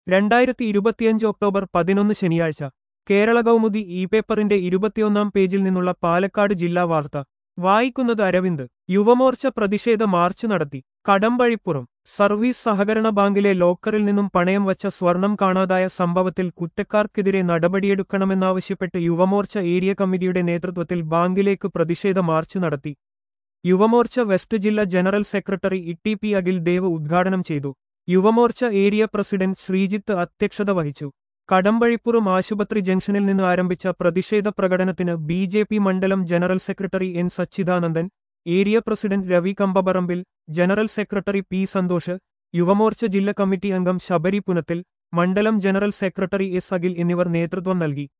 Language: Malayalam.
രണ്ടായിരത്തി ഇരുപത്തിയഞ്ച് ഒക്ടോബർ പതിനൊന്ന് ശനിയാഴ്ച കേരള കൗമുദി ഇ പേപ്പറിന്റെ ഇരുപത്തിയൊന്നാം പേജിൽ നിന്നുള്ള പാലക്കാട് ജില്ലാ വാർത്ത വായിക്കുന്നത് അരവിന്ദ് യുവമോർച്ച പ്രതിഷേധ മാർച്ച് നടത്തി കടമ്പഴിപ്പുറം സർവീസ് സഹകരണ ബാങ്കിലെ ലോക്കറിൽ നിന്നും പണയം വച്ച സ്വർണം കാണാതായ സംഭവത്തിൽ കുറ്റക്കാർക്കെതിരെ നടപടിയെടുക്കണമെന്നാവശ്യപ്പെട്ട് യുവമോർച്ച ഏരിയ കമ്മിറ്റിയുടെ നേതൃത്വത്തിൽ ബാങ്കിലേക്ക് പ്രതിഷേധ മാർച്ച് നടത്തി യുവമോർച്ച വെസ്റ്റ് ജില്ലാ general secretary E P Akhil Dev ഉദ്ഘാടനം ചെയ്തു യുവമോർച്ച ഏരിയ പ്രസിഡന്റ് ശ്രീജിത്ത് അധ്യക്ഷത വഹിച്ചു കടമ്പഴിപ്പുറം ആശുപത്രി ജംഗ്ഷനിൽ നിന്ന് ആരംഭിച്ച പ്രതിഷേധ പ്രകടനത്തിന് ബി ജെ പി മണ്ഡലം general secretary N Sachidanandan area president Ravi Kambaparambil general secretary P Santhosh Yuvamorcha ജില്ലാ കമ്മിറ്റി അംഗം ശബരി പുനത്തിൽ മണ്ഡലം ജനറൽ സെക്രട്ടറി എസ് അഖിൽ എന്നിവർ നേതൃത്വം നൽകി